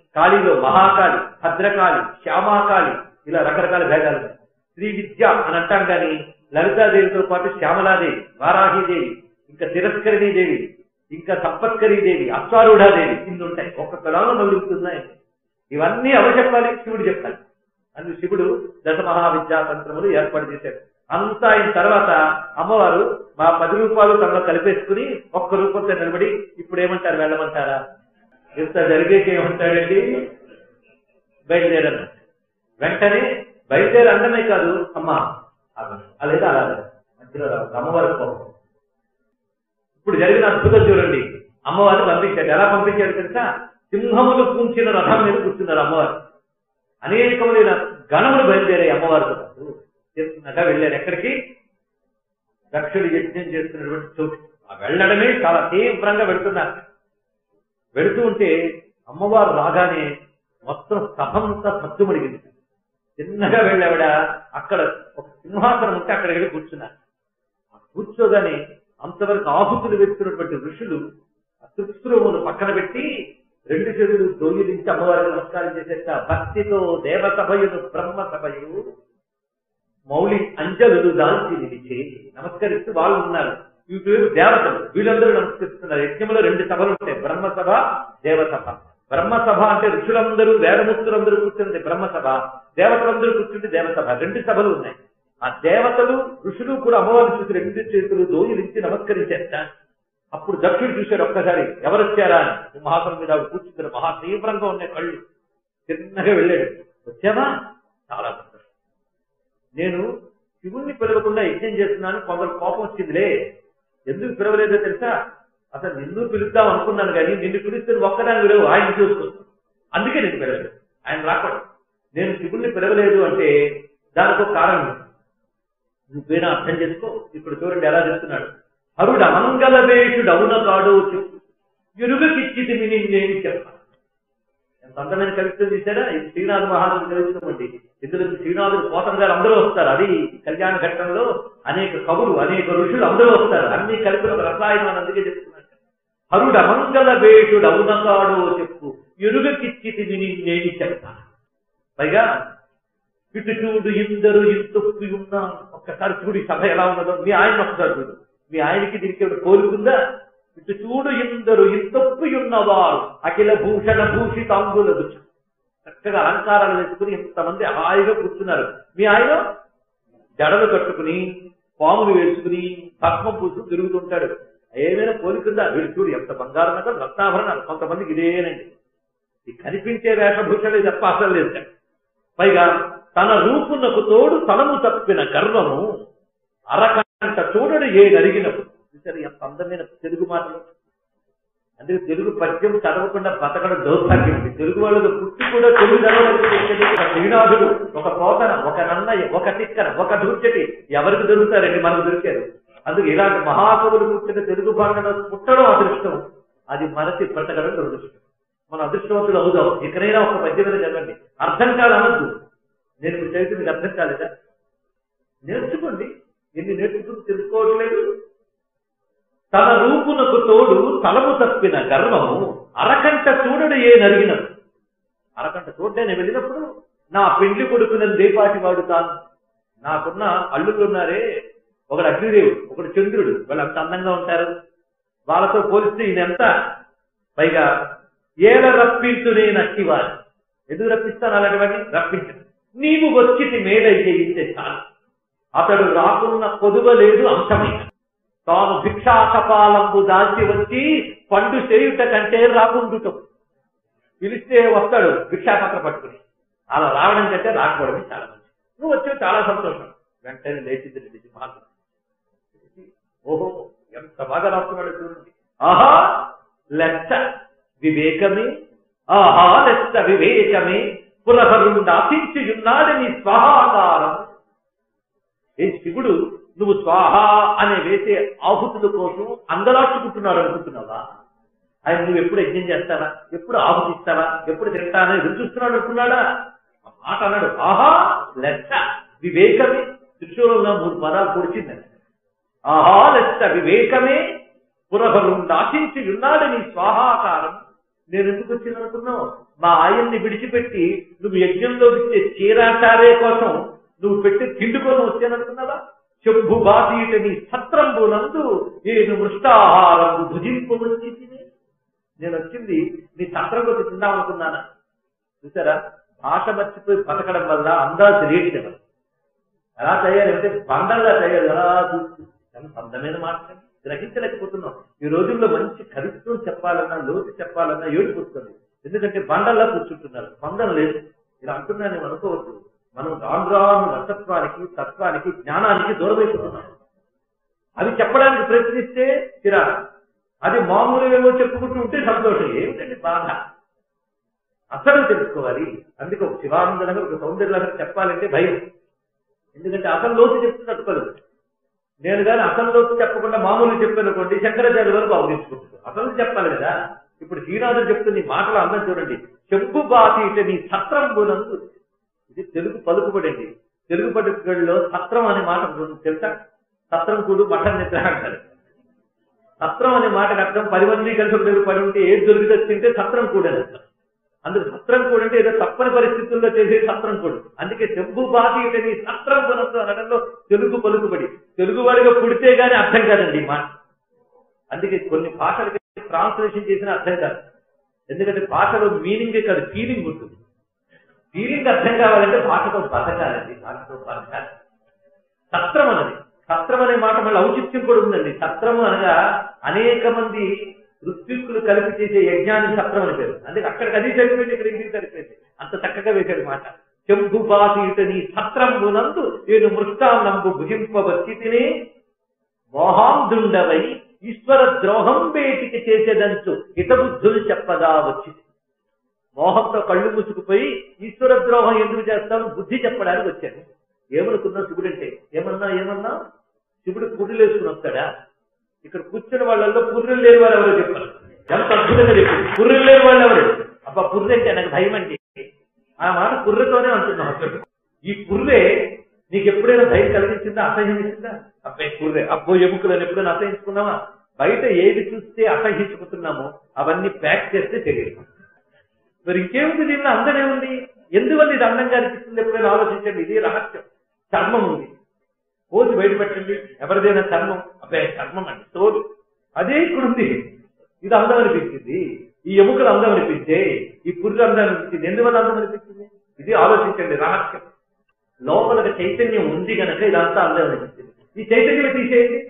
కాళీలో మహాకాళి భద్రకాళి శ్యామాకాళి ఇలా రకరకాల భేదాలు ఉన్నాయి శ్రీ విద్య అని అంటాం కానీ లలితాదేవితో పాటు శ్యామలాదేవి వారాహిదేవి ఇంకా తిరస్కరిణీదేవి ఇంకా సంపత్కరీదేవి అశ్వారూఢాదేవి ఇన్ని ఉంటాయి ఒక్కొక్క దానిలో నలుగుతున్నాయి ఇవన్నీ ఎవరు చెప్పాలి శివుడు చెప్పాలి అందుకు శివుడు దశ మహావిద్యా తంత్రములు ఏర్పాటు చేశాడు అంతా అయిన తర్వాత అమ్మవారు మా పది రూపాయలు తనలో కలిపేసుకుని ఒక్క రూపంతో నిలబడి ఇప్పుడు ఏమంటారు వెళ్ళమంటారా ఇంత జరిగేకి ఏమంటాడండి బయలుదేరన్న వెంటనే బయలుదేరి అందమే కాదు అమ్మా అలాగే అలా మధ్యలో రావద్దు. అమ్మవారి కోపం ఇప్పుడు జరిగిన అద్భుతం చూడండి అమ్మవారిని పంపించాడు ఎలా పంపించాడు తెలుసా సింహములు పూంచిన రథం మీద కూర్చున్నారు అమ్మవారు అనేకములైన గణములు బయలుదేరాయి అమ్మవారితో పాటు చేస్తున్నగా వెళ్ళారు ఎక్కడికి దక్షుడు యజ్ఞం చేస్తున్నటువంటి చోటు ఆ వెళ్ళడమే చాలా తీవ్రంగా వెళుతున్నారు వెళుతూ ఉంటే అమ్మవారు రాగానే మొత్తం సభంతా సత్తుమడిగింది చిన్నగా వెళ్ళావిడ అక్కడ ఒక సింహాసనం ఉంటే అక్కడికి వెళ్ళి కూర్చున్నారు ఆ కూర్చోగానే అంతవరకు ఆహుతులు వేస్తున్నటువంటి ఋషులు ఆ త్రిపురమును పక్కన పెట్టి రెండు చేతులు దొంగిలించి అమ్మవారికి నమస్కారం చేసేట భక్తితో దేవసభయులు బ్రహ్మ సభయు మౌలి అంజలులు దాల్చి నిలిచి నమస్కరిస్తూ వాళ్ళు ఉన్నారు ఇటువైపు దేవతలు వీళ్ళందరూ నమస్కరిస్తున్నారు యజ్ఞంలో రెండు సభలు ఉంటాయి బ్రహ్మసభ దేవసభ బ్రహ్మసభ అంటే ఋషులందరూ వేదముక్తులందరూ కూర్చుంది బ్రహ్మసభ దేవతలందరూ కూర్చుంటే దేవసభ రెండు సభలు ఉన్నాయి ఆ దేవతలు ఋషులు కూడా అమ్మవారిని చూసి రెండు చేతులు దోయిలించి నమస్కరించేట అప్పుడు దక్షుడు చూశాడు ఒక్కసారి ఎవరు వచ్చారా అని సింహాసనం మీద ఆవిడ కూర్చుంటారు మహా తీవ్రంగా ఉన్నాయి కళ్ళు చిన్నగా వెళ్ళాడు వచ్చావా చాలా సంతోషం నేను శివుణ్ణి పిలవకుండా యజ్ఞం చేస్తున్నాను కొందరు కోపం వచ్చిందిలే ఎందుకు పిలవలేదో తెలుసా అసలు నిన్ను పిలుద్దాం అనుకున్నాను కానీ నిన్ను పిలిస్తే నువ్వు ఒక్కదాని విలువ ఆయన చూసుకుంటాను అందుకే నేను పిలవలేదు ఆయన రాకూడదు నేను శివుణ్ణి పిలవలేదు అంటే దానికి ఒక కారణం ఉంది. నువ్వేనా అర్థం చేసుకో ఇప్పుడు చూడండి ఎలా చెప్తున్నాడు హరుడు అమంగళవేషుడు అవున కాడో చెప్పు ఎరుగకిచ్చితి నిన్నేమి చెప్పాను ఎంత అందమైన కవిత్వం చేశారా ఇది శ్రీనాథ్ మహారాజు కవిత్వం అండి ఇందులో శ్రీనాథుడు పోతం గారు అందరూ వస్తారు అది కళ్యాణ ఘట్టంలో అనేక కవులు అనేక ఋషులు అందరూ వస్తారు అన్ని కలిపి ఒక రసాయనం అని అందుకే చెప్తున్నారు హరుడు అమంగళ వేషుడు అవునకాడో చెప్పు ఎరుగకిచ్చితి నిన్నేమి చెప్తాను పైగా ఇటు చూడు ఇందరు ఇంతొప్పి ఉన్నా ఒక్కసారి చూడు ఈ సభ ఎలా ఉన్నదో మీ ఆయన ఒక్కసారి చూడు మీ ఆయనకి దీనికి ఏమైనా కోరుకుందా ఇటు చూడు ఇందరు ఇంతొప్పి ఉన్నవారు అఖిల భూషణ భూషితాంగుల దుఃఖ చక్కగా అలంకారాలు వేసుకుని ఇంతమంది హాయిగా కూర్చున్నారు మీ ఆయన జడలు కట్టుకుని పాములు వేసుకుని భస్మం పూసు తిరుగుతుంటాడు ఏమైనా కోరికుందా వీడు చూడు ఎంత బంగారం కదా రత్నాభరణాలు కొంతమందికి ఇదేనండి ఈ కనిపించే వేషభూషణే తప్ప అసలు లేదు పైగా తన రూపునకు తోడు తలము తప్పిన గర్వము అరకంట చూడడు ఏ నరిగినప్పుడు చూసారు ఎంత అందమైన తెలుగు మాటలు అందుకే తెలుగు పద్యం చదవకుండా బతకడం దౌర్భాగ్యం ఉంది తెలుగు వాళ్ళకు పుట్టి కూడా తెలుగు చదవడానికి ఒక శ్రీనాథుడు ఒక పోతన ఒక నన్నయ్య ఒక తిక్కన ఒక దూర్చటి ఎవరికి దొరుకుతారండి మనకు దొరికారు అందుకే ఇలాంటి మహాకవులు కూర్చున్న తెలుగు భాషలో పుట్టడం అదృష్టం అది మనసి బ్రతకడం దురదృష్టం మన అదృష్టవంతులు అవుదాం ఇకనైనా ఒక పద్యం మీద చదవండి అర్థం కాదనద్దు నేను ఇప్పుడు చదివితే మీకు అర్థం కాలేదా నేర్చుకోండి ఎన్ని నేర్చుకుని తెలుసుకోవట్లేదు తన రూపునకు తోడు తలము తప్పిన గర్వము అరకంట చూడడు ఏ నరిగినది అరకంట చూడ్డే నేను వెళ్ళినప్పుడు నా పెండ్లి కొడుకున్న దేపాటి వాడు తాను నాకున్న అల్లుళ్ళు ఉన్నారే ఒకడు అగ్నిదేవుడు ఒకడు చంద్రుడు వాళ్ళు అంత అందంగా ఉంటారు వాళ్ళతో పోలిస్తే ఈయన ఎంత పైగా ఏల రప్పించు నేను అట్టివారు ఎందుకు రప్పిస్తాను అలాంటివన్నీ రప్పించను నీవు వచ్చిటి మేడై చేయిస్తే చాలు అతడు రాకున్న కొదువ లేదు అంశమైన తాను భిక్షా కపాలంబు దాల్చి వచ్చి పండు చేయుట కంటే రాకుండుటం పిలిస్తే వస్తాడు భిక్షాపత్ర పట్టుకుని అలా రావడం కంటే రాకపోవడమే చాలా మంచి నువ్వు వచ్చావు చాలా సంతోషం వెంటనే లేచింది నిజ మహాత్మ ఓహో ఎంత బాగా రాస్తున్నాడు చూడండి ఆహా లెచ్చ వివేకమే ఆహా లెచ్చ వివేకమే పురహరుడు ఆశించియున్నాడని స్వహాకారం ఏ శివుడు నువ్వు స్వాహ అనే వేసే ఆహుతుల కోసం అందలాచుకుంటున్నాడు అనుకుంటున్నావా ఆయన నువ్వు ఎప్పుడు యజ్ఞం చేస్తావా ఎప్పుడు ఆహుతి ఇస్తావా ఎప్పుడు తింటానని ఎదురు చూస్తున్నాడు అనుకున్నాడా ఆ మాట అన్నాడు ఆహా లెక్క వివేకమే త్రిశూలంలో మూడు పదాలు పొడిచిందని ఆహా లెక్క వివేకమే పురహరుడు ఆశించి ఉన్నాడని స్వాహాకారం నేను ఎందుకు వచ్చింది అనుకున్నావు మా ఆయన్ని విడిచిపెట్టి నువ్వు యజ్ఞంలో ఇచ్చే చీరాచారే కోసం నువ్వు పెట్టి తిండి కోసం వచ్చాననుకున్నావా చెంబు బాతీటని సత్రంబు నందు నేను మృష్టాహారంబు భుజింపు వచ్చింది నేను వచ్చింది నీ సత్రం కొట్టి తిందామనుకున్నానా చూసారా భాష మర్చిపోయి బతకడం వల్ల అందాజు రేటి కదా ఎలా తయారంటే బండల్లా తయారు ఎలా చూస్తూ ఎంత అందమైన మాట గ్రహించలేకపోతున్నాం ఈ రోజుల్లో మంచి కవిత్వం చెప్పాలన్నా లోతు చెప్పాలన్నా ఏడిపోతుంది ఎందుకంటే బండల్లా కూర్చుంటున్నారు స్పందన లేదు ఇలా అంటున్నా నేను అనుకోవద్దు మనం రాను రాను రసత్వానికి తత్వానికి జ్ఞానానికి దూరమైపోతున్నాం అవి చెప్పడానికి ప్రయత్నిస్తే చిరాకు అది మామూలుగా చెప్పుకుంటూ ఉంటే సంతోషం ఏమిటండి బాధ అసలు తెలుసుకోవాలి అందుకే ఒక శివానందనగా ఒక సౌందర్యంగా చెప్పాలంటే భయం ఎందుకంటే అసలు లోతు చెప్తే తట్టుకోలేదు నేను కానీ అసలు లోతు చెప్పకుండా మామూలు చెప్పానుకోండి శంకరాచార్య వరకు అవగించుకుంటాను అసలు చెప్పాలి కదా ఇప్పుడు శ్రీనాథుడు చెప్తున్న ఈ మాటలు అందం చూడండి చెప్పు బాతీట నీ సత్రం బునందు ఇది తెలుగు పలుకుబడండి తెలుగు పలుకుబడిలో సత్రం అనే మాట ఉంటుంది తెలుసా సత్రం కూడు మఠం నిద్ర అంటారు సత్రం అనే మాటకు అర్థం పది మంది కలిసి ఉండేది పడి ఉంటే ఏది దొరికితే తింటే సత్రం కూడని అర్థం అందుకు సత్రం కూడా అంటే ఏదో తప్పని పరిస్థితుల్లో చేసే సత్రం కూడా అందుకే చెంబు బాధీటని సత్రం కొనద్దు అనడంలో తెలుగు పలుకుబడి తెలుగు వాడిగా పుడితే గానీ అర్థం కాదండి ఈ మాట అందుకే కొన్ని భాషలకి ట్రాన్స్లేషన్ చేసిన అర్థం కాదు ఎందుకంటే భాషలో మీనింగ్ కాదు ఫీలింగ్ ఉంటుంది ఫీలింగ్ అర్థం కావాలంటే భాషతో బతకాలండి భాషతో బతకాలి సత్రం అన్నది సత్రం అనే మాట మళ్ళీ ఔచిత్యం కూడా ఉందండి సత్రము అనగా అనేక మంది ఋత్విక్కులు కలిపి చేసే యజ్ఞానికి సత్రం అని పేరు అందుకే అక్కడికి అది సరిపోయింది ఇక్కడ ఇంటికి సరిపోయింది అంత చక్కగా వేశాడు మాట చెంబు బాధీటని సత్రంబునందు నేను మృష్టాన్నంబు భుజింపవచ్చి తిని మోహాందుండవై ఈశ్వర ద్రోహం బేటికి చేసేదంచు హితబుద్ధులు చెప్పదా వచ్చి మోహంతో కళ్ళు మూసుకుపోయి ఈశ్వర ద్రోహం ఎందుకు చేస్తాను బుద్ధి చెప్పడానికి వచ్చాను ఏమనుకున్నా శివుడు అంటే ఏమన్నా ఏమన్నా శివుడు పుర్రెలు వేసుకుని వస్తాడా ఇక్కడ కూర్చున్న వాళ్ళల్లో పుర్రెలు లేని వాళ్ళు ఎవరో చెప్పారు ఎంత అద్భుతంగా చెప్పారు పుర్రెలు లేని వాళ్ళు ఎవరు అబ్బా పుర్రె అంటే నాకు భయం అండి ఆ మాట పుర్రెతోనే అంటున్నాం అసలు ఈ పుర్రె నీకు ఎప్పుడైనా భయం కలిగించిందా అసహ్యం ఇచ్చిందా అబ్బాయి పుర్రె అబ్బో ఎముకలను ఎప్పుడైనా అసహించుకున్నావా బయట ఏది చూస్తే అసహించుకుంటున్నామో అవన్నీ ప్యాక్ చేస్తే తెలియదు మరి ఇంకేముంది దీనిలో అందమే ఉంది ఎందువల్ల ఇది అందంగా అనిపిస్తుంది ఎప్పుడైనా ఆలోచించండి ఇది రహస్యం చర్మం ఉంది పోసి బయట పెట్టండి ఎవరిదైనా చర్మం అబ్బాయి చర్మం అండి తోలు అదే ఇక్కడ ఉంది ఇది అందం అనిపించింది ఈ ఎముకలు అందం అనిపించే ఈ పుర్రు అందం అనిపించింది ఎందువల్ల అందం అనిపించింది ఇది ఆలోచించండి రహస్యం లోపల చైతన్యం ఉంది కనుక ఇదంతా అందం అనిపించింది ఈ చైతన్యం తీసేయండి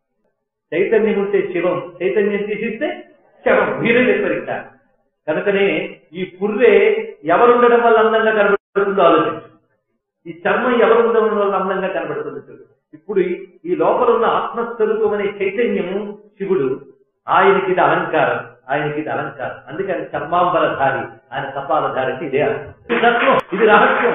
చైతన్యం ఉంటే శివం చైతన్యం తీసిస్తే శవం మీరే చెప్పారు ఇక్కడ కనుకనే ఈ పుర్రె ఎవరుండడం వల్ల అందంగా కనబడుతుందో ఆలోచించు ఈ చర్మం ఎవరు ఉండడం వల్ల అందంగా కనబడుతుంది చూడు ఇప్పుడు ఈ- ఈ లోపల ఉన్న ఆత్మస్వరూపం అనే చైతన్యము శివుడు ఆయనకి ఇది అలంకారం ఆయనకి ఇది అలంకారం అందుకే ఆయన చర్మాంబరధారి ఆయన కపాలధారికి ఇదే అర్థం ఇది తత్వం ఇది రహస్యం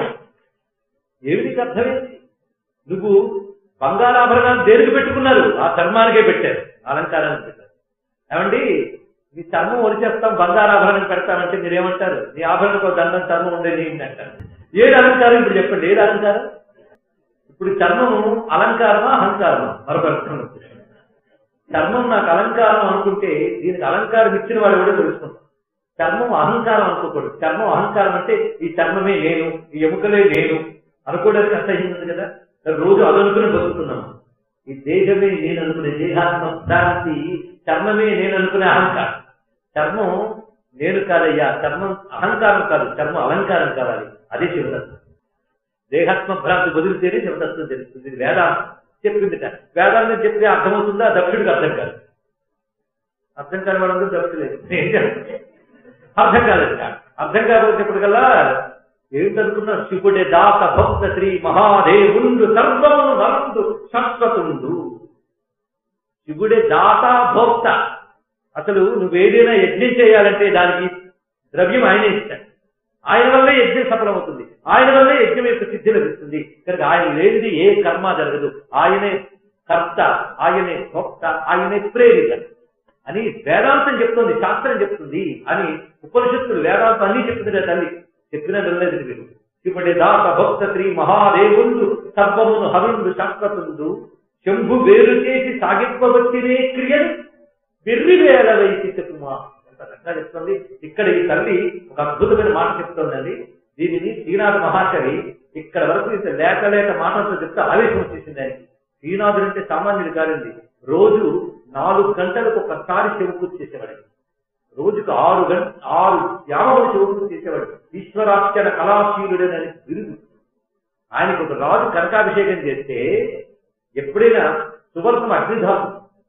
ఏమిటికి అర్థమైంది నువ్వు బంగారాభరణాలు దేనికి పెట్టుకున్నారు ఆ చర్మానికే పెట్టారు అలంకారానికి పెట్టారు ఏమండి నీ చర్మం ఒలిచేస్తాం బంగారాభరణం పెడతామంటే మీరేమంటారు నీ ఆభరణకు ఒక దండం చర్మం ఉండేది ఏంటి అంటారు ఏది అలంకారం ఇప్పుడు చెప్పండి ఏది అలంకారం ఇప్పుడు చర్మము అలంకారమా అహంకారమా మరొక అర్థం ఉంది. చర్మం నాకు అలంకారం అనుకుంటే దీనికి అలంకారం ఇచ్చిన వాడు కూడా తెలుసుకుంటాం చర్మం అహంకారం అనుకోకూడదు చర్మం అహంకారం అంటే ఈ చర్మమే నేను ఈ ఎముకలే నేను అనుకోవడానికి అసహ్యం ఉంది కదా రోజు అదనుకుని బతుకుతున్నాము ఈ దేహమే నేను అనుకునే దేహాత్మ భ్రాంతి చర్మమే నేను అనుకునే అహంకారం చర్మం నేను కాదయ్యా చర్మం అహంకారం కాదు చర్మం అలంకారం కావాలి అదే శివతత్వం దేహాత్మ భ్రాంతి వదిలితేనే శివతత్వం తెలుస్తుంది ఇది వేదాంతం చెప్పిందిట వేదాంతం చెప్తే అర్థమవుతుందా దక్షుడికి అర్థం కాదు అర్థం కాని వాళ్ళందరూ దక్షులేదు ఏం చేస్తారు? అర్థం కాలేదు అర్థం కాకపోతేప్పటికల్లా ఏమిటనుకున్నా శివుడే దాత భక్త శ్రీ మహాదేవుండు సర్వమును వరందు శాశ్వతుండు శివుడే దాత భోక్త అసలు నువ్వేదైనా యజ్ఞం చేయాలంటే దానికి ద్రవ్యం ఆయనే ఇస్తాడు ఆయన వల్లే యజ్ఞం సఫలమవుతుంది ఆయన వల్లే యజ్ఞం యొక్క సిద్ధి లభిస్తుంది కనుక ఆయన లేనిది ఏ కర్మ జరగదు ఆయనే కర్త ఆయనే భోక్త ఆయనే ప్రేరిత అని వేదాంతం చెప్తుంది శాస్త్రం చెప్తుంది అని ఉపనిషత్తులు వేదాంతం అన్ని చెప్తుంది కదా తల్లి చెప్పినా వెళ్ళలేదు మీరు ఇప్పుడు దాత భక్త శ్రీ మహాదేవుండు సర్వమును హవిందు శాశ్వతుండు శంభు వేరు చేసి సాగింపవచ్చినే క్రియను వెర్రి వేల వైసి చెప్పుమా ఎంత చక్కగా చెప్తుంది ఇక్కడ ఈ తల్లి ఒక అద్భుతమైన మాట చెప్తోందండి దీనిని శ్రీనాథ మహాకవి ఇక్కడ వరకు ఇంత లేక లేక మాటలతో చెప్తే ఆవేశం వచ్చేసింది ఆయనకి శ్రీనాథుడు అంటే సామాన్యుడు కాదండి రోజు నాలుగు గంటలకు ఒకసారి చెవుకు చేసేవాడు రోజుకు ఆరు గంట ఆరు యామములు చెవుకు చేసేవాడు ఈశ్వరాఖ్యన కళాశీలుడని బిరుదు ఆయనకు ఒక రాజు కనకాభిషేకం చేస్తే ఎప్పుడైనా సువర్ణం అగ్నిధాతు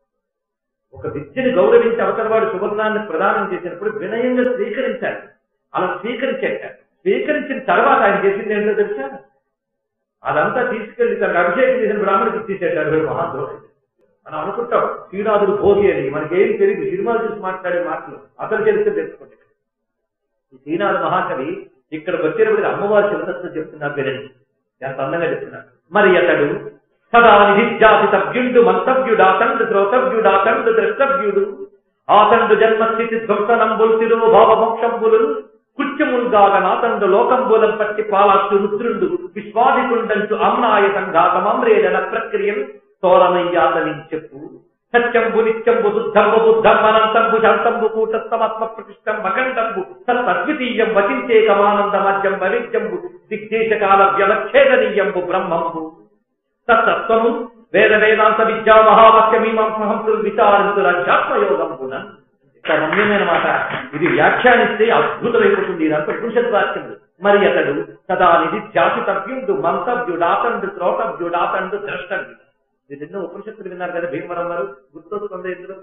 ఒక విద్యను గౌరవించి అవతల వాడు సువర్ణాన్ని ప్రదానం చేసినప్పుడు వినయంగా స్వీకరించాలి అలా స్వీకరించాక స్వీకరించిన తర్వాత ఆయన చేసింది ఏంటో తెలుసా అదంతా తీసుకెళ్లి తనకు అభిషేకం చేసిన బ్రాహ్మణుడికి ఇచ్చేసాడు వీడు మహాద్రోహి మనం అనుకుంటాం శ్రీనాథుడు భోగి అని మనకేం తెలియదు సినిమాలు చూసి మాట్లాడే మాటలు అతను చరిత్ర తెలుసుకోండి ఈ శ్రీనాథ మహాకవి ఇక్కడికి వచ్చినప్పుడు అమ్మవారి శివతత్వం చెప్తున్నారు వినండి ఎంత అందంగా చెప్తున్నారు మరి అతడు సదా నిధిజాతి సభ్యుడు మంతవ్యుడాతండు శ్రోతవ్యుడాతండు ద్రష్టవ్యుడు ఆతండు జన్మస్థితి ధ్వంసనంబుల్ తిరువు భావమోక్షంబులు కృత్యముల్గాగ నాతండు లోకంబులం పట్టి పాలాక్షు రుద్రుండు విశ్వాదికుండంచు అమ్నాయ సంఘాతమమ్రేదన ప్రక్రియం తోరమయ్యాదని చెప్పు సత్యంబు నిత్యంబు శుద్ధంబు బుద్ధం అనంతంబు శాంతంబు కూటస్థమాత్మ ప్రతిష్టం అఖండంబు సత్వద్వితీయం వచించే కమానందమద్యం వైవిధ్యంబు దిగ్దేశకాల వ్యవచ్ఛేదనీయంబు బ్రహ్మంబు తత్వము వేద వేదాంత విద్యా మహావాక్య మీమాంసహంతులు విచారించుల అధ్యాత్మయోగంబున ఇక్కడ రమ్యమైన మాట ఇది వ్యాఖ్యానిస్తే అద్భుతమైపోతుంది ఇదంతా పురుషద్వాక్యములు మరి అతడు సదా నిధి ధ్యాసితవ్యుడు మంతవ్యుడాతండు శ్రోతవ్యుడాతండు ద్రష్టవ్యుడు ఇది ఎన్నో ఉపనిషత్తులు విన్నారు కదా భీమవరం వారు గుర్తొస్తుంది ఎందులో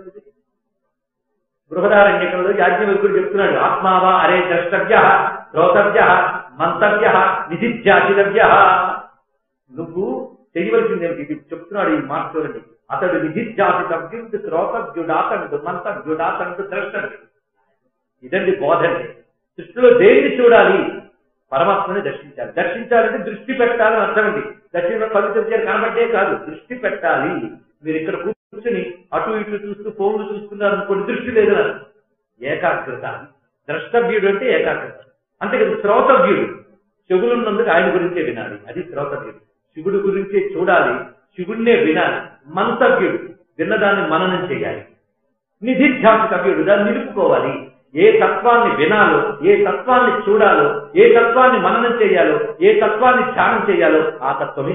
బృహదారణ్యకంలో యాజ్ఞవల్కుడు చెప్తున్నాడు ఆత్మావా అరే ద్రష్టవ్య శ్రోతవ్య మంతవ్య నిధిధ్యాసితవ్య నువ్వు చేయవలసింది ఏమిటి ఇది చెప్తున్నాడు ఈ మాట చూడండి అతడు నిధిధ్యాసితవ్యుడు శ్రోతవ్యుడాతండు మంతవ్యుడాతండు ద్రష్టవ్యుడు ఇదండి బోధండి దృష్టిలో దేన్ని చూడాలి పరమాత్మని దర్శించాలి దర్శించాలంటే దృష్టి పెట్టాలని అర్థమండి దర్శనంలో కళ్ళు తెరిచారు కనబట్టే కాదు దృష్టి పెట్టాలి మీరు ఇక్కడ కూర్చుని అటు ఇటు చూస్తూ ఫోన్లు చూస్తున్నారు అనుకోండి దృష్టి లేదు నాకు ఏకాగ్రత ద్రష్టవ్యుడు అంటే ఏకాగ్రత అంతే కదా శ్రోతవ్యుడు చెవులున్నందుకు ఆయన గురించే వినాలి అది శ్రోతవ్యుడు శివుడు గురించే చూడాలి శివుణ్ణే వినాలి మంతవ్యుడు విన్నదాన్ని మననం చేయాలి నిధిధ్యాసితవ్యుడు దాన్ని నిలుపుకోవాలి ఏ తత్వాన్ని వినాలో ఏ తత్వాన్ని చూడాలో ఏ తత్వాన్ని మననం చేయాలో ఏ తత్వాన్ని ధ్యానం చేయాలో ఆ తత్వమే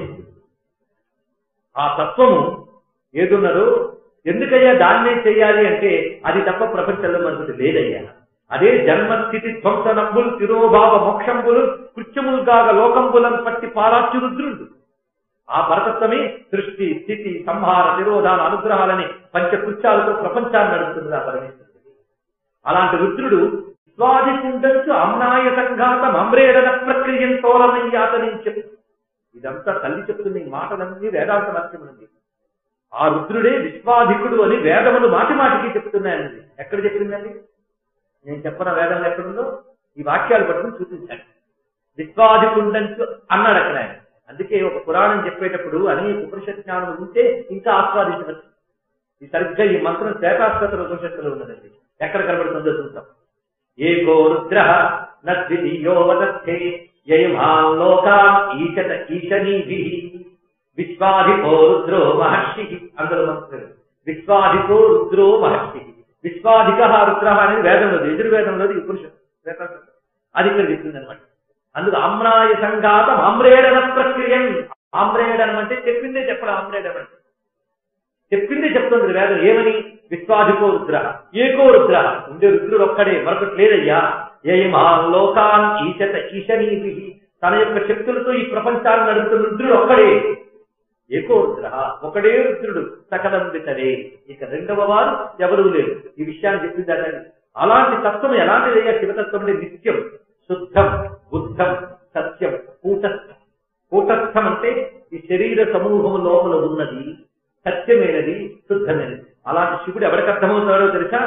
ఆ తత్వము ఏదున్నదో ఎందుకయ్యా దాన్నే చేయాలి అంటే అది తప్ప ప్రపంచంలో మనకు లేదయ్యా అదే జన్మస్థితి ధ్వంసనంబులు తిరోభావ మోక్షంబులు కృత్యములు కాగ లోకంబులను పట్టి పారాచ్చు రుద్రుడు ఆ పరతత్వమే సృష్టి స్థితి సంహార నిరోధాల అనుగ్రహాలని పంచకృత్యాలతో ప్రపంచాన్ని నడుపుతుంది ఆ పరమేశ్వరుడు అలాంటి రుద్రుడు స్వాదికుండొచ్చు అమ్నాయ సంఘాతం అమ్రేడన ప్రక్రియం తోరమయ్యాతని చెప్పు ఇదంతా తల్లి చెప్తుంది ఈ మాటలన్నీ వేదాంత వాక్యములండి ఆ రుద్రుడే విశ్వాధికుడు అని వేదములు మాటి మాటికి చెప్తున్నాయండి ఎక్కడ చెప్పిందండి నేను చెప్పిన వేదం ఎక్కడుందో ఈ వాక్యాలు పట్టుకుని చూపించాను విశ్వాధికుండంచు అన్నాడు అక్కడ ఆయన అందుకే ఒక పురాణం చెప్పేటప్పుడు అనేక ఉపనిషత్ జ్ఞానం ఉంటే ఇంకా ఆస్వాదించవచ్చు ఈ సరిగ్గా ఈ మంత్రం శ్వేతాశ్వత ఉపనిషత్తులో ఉన్నదండి ఎక్కడ కనబడుతుందో చూద్దాం ఏకో రుద్ర నద్వితీయో వదస్థే యయమాన్ లోకాన్ ఈశత ఈశనీభి విశ్వాధిపో రుద్రో మహర్షి అందులో మంత్రం విశ్వాధిపో రుద్రో మహర్షి విశ్వాధిక రుద్ర అనేది వేదంలో యజుర్వేదంలో ఉపనిషత్తు శ్వేతాశ్వతం అది ఇక్కడ చెప్తుంది అనమాట అందుకు అమ్రాయ సంఘాతం అమ్రేడన ప్రక్రియం ఆమ్రేడనం అంటే చెప్పిందే చెప్పడం ఆమ్రేడనం అంటే చెప్పిందే చెప్తుంది వేదం ఏమని విశ్వాధికో రుద్ర ఏకో రుద్ర ఉండే రుద్రుడు ఒక్కడే మరొకటి లేదయ్యా ఏమా లోకాన్ ఈశత ఈశనీభి తన యొక్క శక్తులతో ఈ ప్రపంచాన్ని నడుపుతున్న రుద్రుడు ఒక్కడే ఏకో రుద్ర ఒకడే రుద్రుడు సకలం వితడే ఇక రెండవ వారు ఎవరూ లేరు ఈ విషయాన్ని చెప్పింది అదండి అలాంటి తత్వం ఎలాంటిదయ్యా శివతత్వం అంటే నిత్యం శుద్ధం బుద్ధం సత్యం కూటస్థం కూటస్థం అంటే ఈ శరీర సమూహం లోపల ఉన్నది సత్యమైనది శుద్ధమైనది అలాంటి శివుడు ఎవరికి అర్థమవుతాడో తెలుసా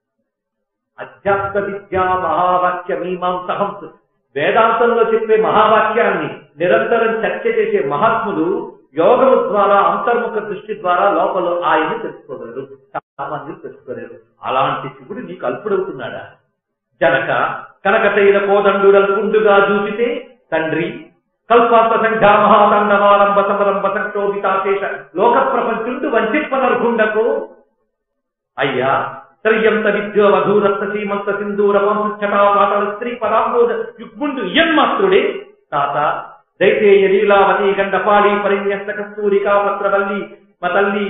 అధ్యాత్మ విద్యా మహావాక్య మీమాంసహంసు వేదాంతంలో చెప్పే మహావాక్యాన్ని నిరంతరం చర్చ చేసే మహాత్ములు యోగము ద్వారా అంతర్ముఖ దృష్టి ద్వారా లోపల ఆయన్ని తెలుసుకోగలరు సామాన్యులు తెలుసుకోలేరు అలాంటి శివుడు నీకు అల్పుడవుతున్నాడా జనక కనకతైన కోదండురల్పుండుగా చూపితే తండ్రి కల్పాంత సంఖ్యా మహాతండమారంభ సమరంభ సంక్షోభితాశేష లోక ప్రపంచుండు వంచిప్పనర్హుండకు అయ్యా త్రయ్యంత విద్యో వధూరత్త సీమంత సింధూర వంశటా పాటల స్త్రీ పదాంబోధ యుగ్ముండు ఇయన్మాత్రుడే తాత దైతేయ లీలావతి గండపాళి పరిన్యస్త కస్తూరికా పత్రవల్లి మతల్లి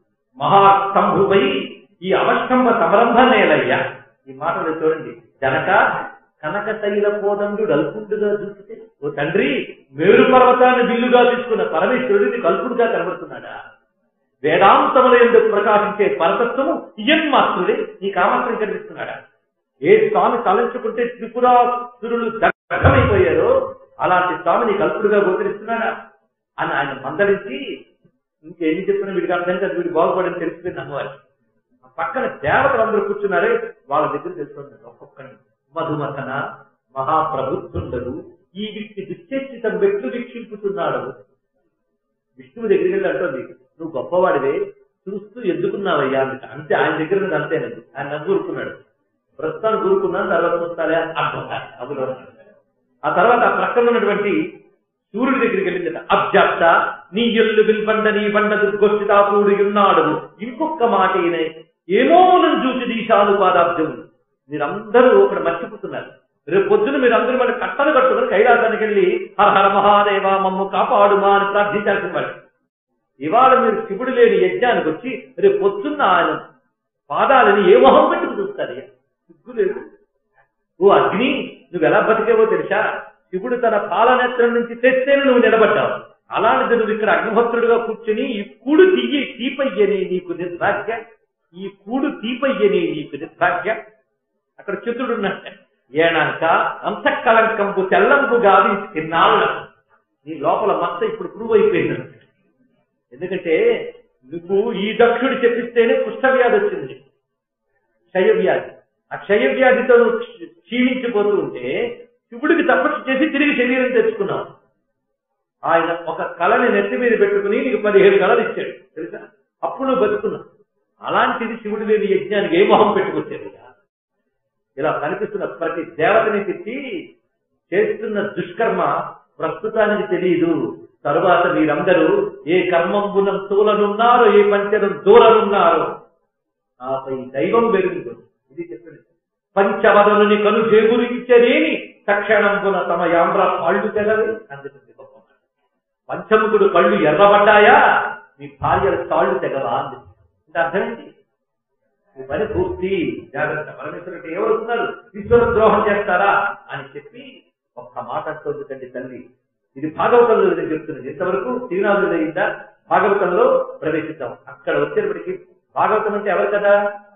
మహాస్తంభుపై ఈ అవష్టంభ సమరంభనేలయ్యా ఈ మాటలు చూడండి జనక కనక తైల కోదండు అల్పుడుగా చూస్తే ఓ తండ్రి మేరు పర్వతాన్ని విల్లుగా తీసుకున్న పరమేశ్వరుడిని కల్పుడుగా కనబడుతున్నాడా వేదాంతముల ఎందుకు ప్రకాశించే పరతత్వము ఇయన్మాత్రుడే ఈ కామాత్రం కనిపిస్తున్నాడా ఏ స్వామి తలంచుకుంటే త్రిపురాసురులు దగ్ధమైపోయారో అలాంటి స్వామిని కల్పుడుగా గోచరిస్తున్నాడా అని ఆయన మందలించి ఇంకేమి చెప్పినా వీడికి అర్థం కాదు వీడు బాగుపడని తెలిసిపోయింది అమ్మవారి ఆ పక్కన దేవతలు అందరూ కూర్చున్నారే వాళ్ళ దగ్గర తెలుసుకున్నారు ఒక్కొక్కరిని మధుమథన మహాప్రభుత్తుండడు ఈ వీటిని దుశ్చేష్టితం మెట్లు వీక్షింపుతున్నాడు విష్ణువు దగ్గరికి వెళ్ళి అంటుంది నువ్వు గొప్పవాడివే చూస్తూ ఎందుకున్నావయ్యా అంట అంతే ఆయన దగ్గర మీద అంతేనండి ఆయన నవ్వు ఊరుకున్నాడు ప్రస్తుతాన్ని ఊరుకున్నాను తర్వాత చూస్తాలే అర్థం అందులో ఆ తర్వాత ఆ ప్రక్కన ఉన్నటువంటి సూర్యుడి దగ్గరికి వెళ్ళిందట అబ్జాప్త నీ ఎల్లు విల్బండ నీ బండ దుర్గొచ్చితాపుడు ఉన్నాడు ఇంకొక మాట ఈయన ఏమో నన్ను చూసి దీశాలు పాదాబ్జములు మీరందరూ ఒకటి మర్చిపోతున్నారు రేపు పొద్దున మీరందరూ మన కట్టలు కట్టుకుని కైలాసానికి వెళ్ళి హర హర మహాదేవ మమ్ము కాపాడుమా అని ప్రార్థించాల్సిన వాళ్ళు ఇవాళ మీరు శివుడు లేని యజ్ఞానికి వచ్చి రేపు పొద్దున్న ఆయన పాదాలని ఏ మొహం పెట్టుకు చూస్తారు సిగ్గు లేదు ఓ అగ్ని నువ్వు ఎలా బతికేవో తెలుసా శివుడు తన పాలనేత్రం నుంచి తెస్తేనే నువ్వు నిలబడ్డావు అలాంటిది నువ్వు ఇక్కడ అగ్నిభక్తుడుగా కూర్చుని ఈ కూడు తీయి తీపయ్యని నీకు నిర్భాగ్య ఈ కూడు తీపయ్యని నీకు నిర్భాగ్య అక్కడ చతురుడు ఉన్నట్ట ఏనాక అంతఃకలంకంపు తెల్లంపు గాది తిన్నాళ్ళ నీ లోపల మచ్చ ఇప్పుడు ప్రూవ్ అయిపోయింది ఎందుకంటే నువ్వు ఈ దక్షుడు చెప్పిస్తేనే కుష్ఠవ్యాధి వచ్చింది క్షయవ్యాధి ఆ క్షయవ్యాధితో నువ్వు క్ష- క్షీణించిపోతూ ఉంటే శివుడికి తపస్సు చేసి తిరిగి శరీరం తెచ్చుకున్నావు ఆయన ఒక కళని నెత్తి మీద పెట్టుకుని నీకు పదిహేడు కళలు ఇచ్చాడు తెలుసా అప్పుడు నువ్వు బతుకున్నావు అలాంటిది శివుడు లేని యజ్ఞానికి ఏ మొహం పెట్టుకొచ్చేది ఇలా కనిపిస్తున్న ప్రతి దేవతని తిట్టి చేస్తున్న దుష్కర్మ ప్రస్తుతానికి తెలియదు తరువాత మీరందరూ ఏ కర్మంబునం తూలనున్నారో ఏ పంచనం దూరనున్నారో ఆపై దైవం వెలుగు ఇది చెప్పింది పంచవదనుని కను చేకూరించలేని తక్షణంబున తమ యాంబ్ర పాళ్ళు తెగవి అందుతుంది గొప్ప మాట. పంచముఖుడు కళ్ళు ఎర్రబడ్డాయా మీ భార్యల తాళ్ళు తెగవా అంది అంటే అర్థమేంటి ఈ పని పూర్తి జాగ్రత్త పరమేశ్వరుడు ఎవరున్నారు ఈశ్వర ద్రోహం చేస్తారా అని చెప్పి ఒక్క మాట అంటుంది తండ్రి తల్లి ఇది భాగవతంలో ఇది చెప్తున్నది ఇంతవరకు శ్రీనాథుడు అయిందా భాగవతంలో ప్రవేశిద్దాం అక్కడ వచ్చేటప్పటికి భాగవతం అంటే ఎవరు కదా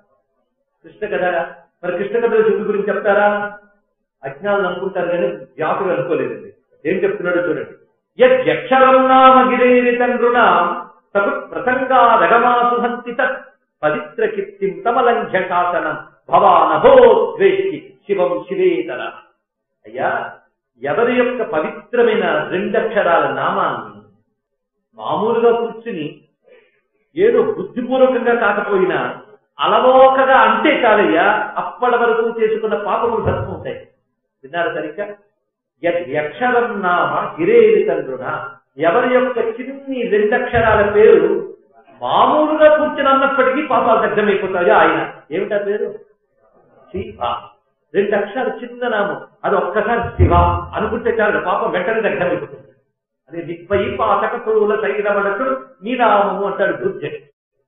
కృష్ణ కదా మరి కృష్ణ కథలో శివుడి గురించి చెప్తారా అజ్ఞానులు అనుకుంటారు కానీ వ్యాసులు అనుకోలేదండి ఏం చెప్తున్నాడో చూడండి యక్షరం నామ గిరేరి తండ్రునా తగు ప్రసంగా రగమాసు హంతి తత్ పవిత్ర కీర్తిం తమలంఘ్య శాసనం భవానభో ద్వేష్టి శివం శివేతర అయ్యా ఎవరి యొక్క పవిత్రమైన రెండక్షరాల నామాన్ని మామూలుగా కూర్చుని ఏదో బుద్ధిపూర్వకంగా కాకపోయినా అలవోకగా అంతే చాలయ్యా అప్పటి వరకు చేసుకున్న పాపములు భస్మం ఉంటాయి విన్నారు సరిగ్గా యక్షరం నామ గిరేరి తండ్రున ఎవరి యొక్క చిన్ని రెండక్షరాల పేరు మామూలుగా కూర్చుని అన్నప్పటికీ పాపాలు దగ్ధమైపోతాయో ఆయన ఏమిటా పేరు శివ రెండు అక్షరాలు చిన్న నామం అది ఒక్కసారి శివ అనుకుంటే చాలు పాపం వెంటనే దగ్ధమైపోతుంది అదే నిప్పై పాతక తోల శరీరమడకుడు నీ నామము అంటాడు దుర్జన్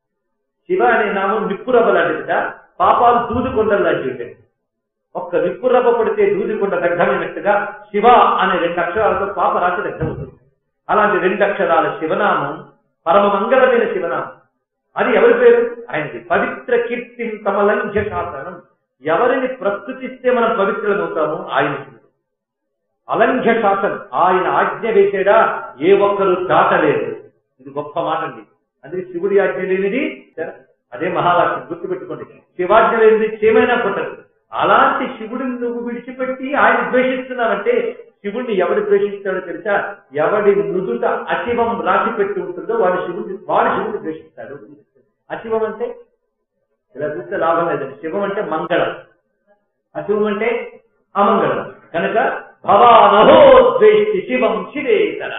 శివ అనే నామం నిప్పురవ్వ లాంటిదిట పాపాలు దూదుకొండలు లాంటివి ఒక్క నిప్పురవ్వ పడితే దూదికొండ దగ్ధమైనట్టుగా శివ అనే రెండు అక్షరాలతో పాప రాశి దగ్ధమవుతుంది అలాంటి రెండు అక్షరాల శివనామం పరమ మంగళమైన శివనామం అది ఎవరి పేరు ఆయనది పవిత్ర కీర్తి తమలంఘ్య శాసనం ఎవరిని ప్రస్తుతిస్తే మనం పవిత్రులమవుతామో ఆయన శివుడు అలంఘ్య శాసనం ఆయన ఆజ్ఞ వేసేడా ఏ ఒక్కరు దాటలేదు ఇది గొప్ప మాట అండి అందుకే శివుడి ఆజ్ఞ లేనిది అదే మహావాక్యం గుర్తుపెట్టుకోండి శివాజ్ఞ లేనిది ఏమైనా పుట్టదు అలాంటి శివుడిని నువ్వు విడిచిపెట్టి ఆయన ద్వేషిస్తున్నావంటే శివుడిని ఎవడు ద్వేషిస్తాడో తెలుసా ఎవడి నుదుట అశివం రాసి పెట్టి ఉంటుందో వాడు శివుడిని వాడు శివుడిని ద్వేషిస్తాడు అశివం అంటే ఇలా చూస్తే లాభం లేదండి శివం అంటే మంగళం అశివం అంటే అమంగళం కనుక భవానహో ద్వేష్టి శివం శివేతర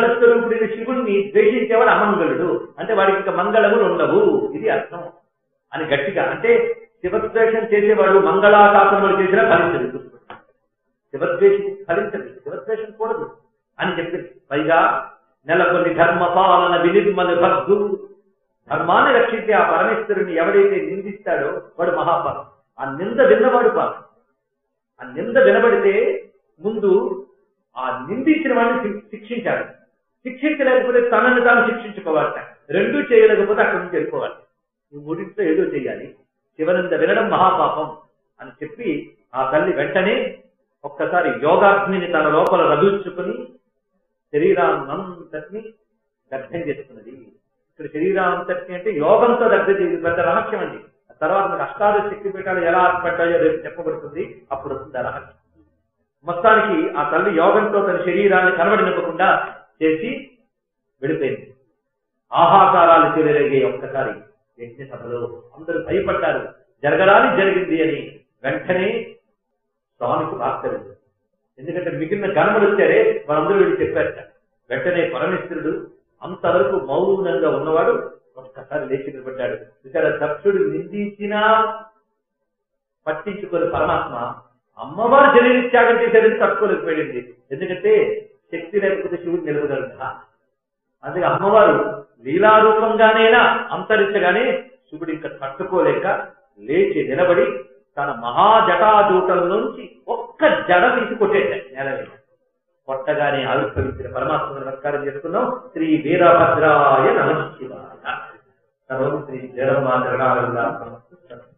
మంగళస్వరూపుడైన శివుణ్ణి ద్వేషించేవాడు అమంగళుడు అంటే వాడికి ఇంకా మంగళములు ఉండవు ఇది అర్థం అని గట్టిగా అంటే శివద్వేషం చేసేవాడు మంగళాశాసనములు చేసినా ఫలించదు గుర్తుపెట్టుకోండి. శివద్వేషం ఫలించదు శివద్వేషం కూడదు అని చెప్పింది పైగా నెలకొన్ని ధర్మపాలన వినిర్మల భక్తు ధర్మాన్ని రక్షించే ఆ పరమేశ్వరుని ఎవడైతే నిందిస్తాడో వాడు మహాపాపం ఆ నింద విన్నవాడు పాపం ఆ నింద వినబడితే ముందు ఆ నిందించిన వాడిని శి- శిక్షించాడు శిక్షించలేకపోతే తనని తాను శిక్షించుకోవాలట రెండూ చేయలేకపోతే అక్కడి నుంచి వెళ్ళిపోవాలి ఈ మూడింట్లో ఏదో చేయాలి శివనింద వినడం మహాపాపం అని చెప్పి ఆ తల్లి వెంటనే ఒక్కసారి యోగాగ్నిని తన లోపల రగుల్చుకుని శరీరాన్నంతటిని దగ్ధం చేసుకున్నది ఇక్కడ శరీరాంతటిని అంటే యోగంతో దగ్ధం చేసి పెద్ద రహస్యం అండి ఆ తర్వాత మనకు అష్టాదశ శక్తి పీఠాలు ఎలా ఏర్పడ్డాయో రేపు చెప్పబడుతుంది అప్పుడు వస్తుంది ఆ రహస్యం మొత్తానికి ఆ తల్లి యోగంతో తన శరీరాన్ని కనబడినివ్వకుండా చేసి వెళ్ళిపోయింది ఆహాకారాలు చెలరేగే ఒక్కసారి యజ్ఞ సభలో అందరూ భయపడ్డారు జరగరాని జరిగింది అని వెంటనే స్వామికి వార్త వెళ్ళింది ఎందుకంటే మిగిలిన గణములు వచ్చారే వాళ్ళందరూ వీళ్ళు చెప్పారట వెంటనే పరమేశ్వరుడు అంతవరకు మౌనంగా ఉన్నవాడు ఒక్కసారి లేచి నిలబడ్డాడు ఇక్కడ దక్షుడు నిందించినా పట్టించుకొని పరమాత్మ అమ్మవారు జననిత్యాగం చేసేదని తట్టుకోలేకపోయింది ఎందుకంటే శక్తి లేకపోతే శివుడు నిలవగలడా అందుకే అమ్మవారు లీలారూపంగానైనా అంతరించగానే శివుడు ఇంకా తట్టుకోలేక లేచి నిలబడి తన మహాజటాజూటంలోంచి ఒక్క జడ తీసి కొట్టేశాడు నేల మీద కొట్టగానే ఆవిర్భవించిన పరమాత్మను నమస్కారం చేసుకున్నాం శ్రీ వీరభద్రాయ నమ శివాయ సర్వం శ్రీ వీరభద్రాయ